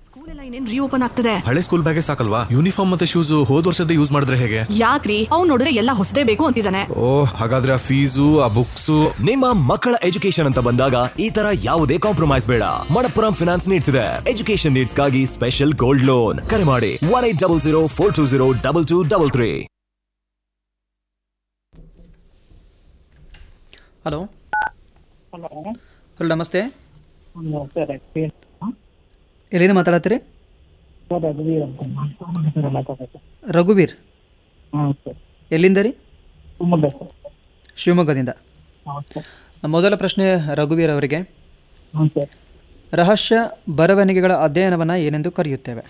school ಎಲ್ಲ ಇನ್ನೇನ್ reopen ಆಗ್ತದೆ ಹಳೆ ಸ್ಕೂಲ್ ಬ್ಯಾಗೇ ಸಾಕಲ್ವಾ ಯೂನಿಫಾರ್ಮ್ ಮತ್ತೆ ಶೂಸ್ ಹೋದ್ ವರ್ಷದ ಯೂಸ್ ಮಾಡಿದ್ರೆ ಹೇಗೆ ಯಾಕ್ರಿ ಅವ್ನ್ ನೋಡಿದ್ರೆ ಎಲ್ಲ ಹೊಸದೇ ಬೇಕು ಅಂತಿದ್ದಾನೆ ಓ ಹಾಗಾದ್ರೆ ಆ ಫೀಸು ಆ ಬುಕ್ಸು ನಿಮ್ಮ ಮಕ್ಕಳ ಎಜುಕೇಶನ್ ಅಂತ ಬಂದಾಗ ಈ ತರ ಯಾವುದೇ ಕಾಂಪ್ರಮೈಸ್ ಬೇಡ ಮಣಪ್ಪುರಂ ಫಿನಾನ್ಸ್ ನೀಡ್ಸ್ ಇದೆ ಎಜುಕೇಶನ್ ನೀಡ್ಸ್ ಗಾಗಿ ಸ್ಪೆಷಲ್ ಗೋಲ್ಡ್ ಲೋನ್ ಕರೆ ಮಾಡಿ one eight double zero four two zero double two double three hello hello hello ನಮಸ್ತೆ ಸರ್ ಎಲ್ಲಿಂದ ಮಾತಾಡತ್ತೀರಿ ಸರ್ ರಘುವೀರ್ ಅಂತ ಮಾತಾಡೋದು ರಘುವೀರ್ ಹಾಂ ಸರ್ ಎಲ್ಲಿಂದ ರೀ ಶಿವಮೊಗ್ಗ ಸರ್ ಶಿವಮೊಗ್ಗದಿಂದ ಹಾಂ ಸರ್ ಮೊದಲ ಪ್ರಶ್ನೆ ರಘುವೀರ್ ಅವರಿಗೆ ಹ್ಞೂ ಸರ್ ರಹಸ್ಯ ಬರವಣಿಗೆಗಳ ಅಧ್ಯಯನವನ್ನು ಏನೆಂದು ಕರೆಯುತ್ತೇವೆ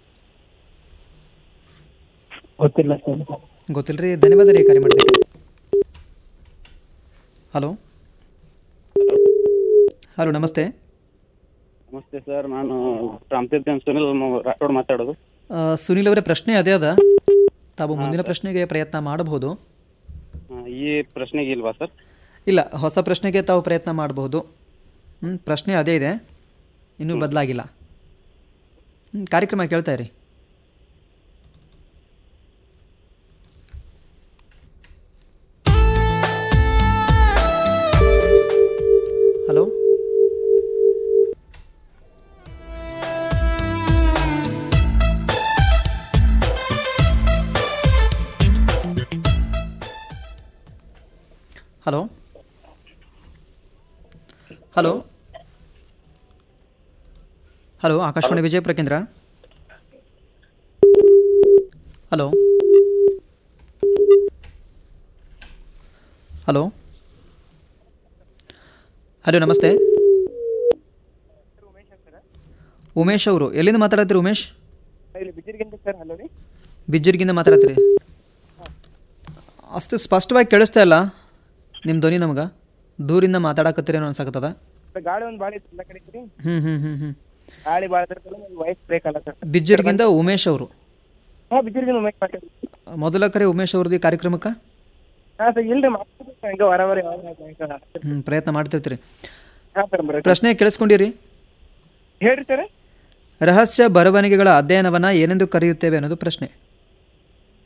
ಗೊತ್ತಿಲ್ಲ ಸರ್ ಗೊತ್ತಿಲ್ಲ ರೀ ಧನ್ಯವಾದ ರೀ ಕರೆ ಮಾಡಿದ್ದಕ್ಕೆ ಹಲೋ ಹಲೋ ನಮಸ್ತೆ ನಮಸ್ತೆ ಸರ್ ನಾನು ರಾಮತೀರ್ಥ ಸುನಿಲ್ ಮ- ರಾಠೋಡ್ ಮಾತಾಡೋದು ಆ, ಸುನೀಲ್ ಅವರೇ ಪ್ರಶ್ನೆ ಅದೇ ಅದ ತಾವು ಮುಂದಿನ ಪ್ರಶ್ನೆಗೆ ಪ್ರಯತ್ನ ಮಾಡಬಹುದು ಆ, ಈ ಪ್ರಶ್ನೆಗೆ ಇಲ್ವಾ ಸರ್ ಇಲ್ಲ ಹೊಸ ಪ್ರಶ್ನೆಗೆ ತಾವು ಪ್ರಯತ್ನ ಮಾಡಬಹುದು ಹ್ಞೂ ಪ್ರಶ್ನೆ ಅದೇ ಇದೆ ಇನ್ನೂ ಬದಲಾಗಿಲ್ಲ ಹ್ಞೂ ಕಾರ್ಯಕ್ರಮ ಕೇಳ್ತಾ ಇರಿ hello hello hello hello Akashvani Vijayapura ಕೇಂದ್ರ ಹಲೋ ಹಲೋ ಹಲೋ ನಮಸ್ತೆ ಉಮೇಶ್ ಅವರು ಎಲ್ಲಿಂದ ಮಾತಾಡತ್ತೀರಿ ಉಮೇಶ್ ಇಲ್ಲಿ ಬಿಜಿರ್ಗಿಂತ ಸರ್ ಹಲೋ ರೀ ಬಿಜ್ಜೂರಿಗಿಂದ ಮಾತಾಡತ್ತೀರಿ ಅಷ್ಟು ಸ್ಪಷ್ಟವಾಗಿ ಕೇಳಿಸ್ತಾ ಇಲ್ಲ ನಿಮ್ಮ ಧ್ವನಿ ನಮ್ಗೆ ದೂರಿಂದ ಮಾತಾಡಕತ್ತೀರೇನೋ ಅನ್ಸಕತ್ತದ ಗಾಳಿ ಒಂದು ಭಾಳ ಇತ್ತು ಎಲ್ಲ ಕಡೆ ರೀ ಹ್ಞೂ ಹ್ಞೂ ಹ್ಞೂ ಹ್ಞೂ ಗಾಳಿ ಭಾಳ ಇರ್ತಲ್ಲ ವಾಯ್ಸ್ ಬ್ರೇಕ್ ಅಲ್ಲ ಸರ್ ಬಿಜ್ಜೂರಿಗಿಂದ ಉಮೇಶ್ ಅವರು ಹಾಂ ಬಿಜಿರ್ಗಿನ ಉಮೇಶ್ ಮಾತಾಡಿ ಮೊದಲ ಕರೆ ಉಮೇಶ್ ಅವ್ರದ್ದು ಈ ಕಾರ್ಯಕ್ರಮಕ್ಕೆ ಹಾಂ ಸರ್ ಇಲ್ರಿ ಮಾತಾಡ್ತೀನಿ ಸರ್ ಹಂಗೆ ಹೊರ ಹೊರ ಯಾವಾಗ ಹ್ಞೂ ಪ್ರಯತ್ನ ಮಾಡ್ತಿರ್ತೀರಿ ಹಾಂ ಸರ್ ಬರ ಪ್ರಶ್ನೆ ಕೇಳಿಸ್ಕೊಂಡಿರಿ ಹೇಳ್ರಿ ಸರ್ ರಹಸ್ಯ ಬರವಣಿಗೆಗಳ ಅಧ್ಯಯನವನ್ನು ಏನೆಂದು ಕರೆಯುತ್ತೇವೆ ಅನ್ನೋದು ಪ್ರಶ್ನೆ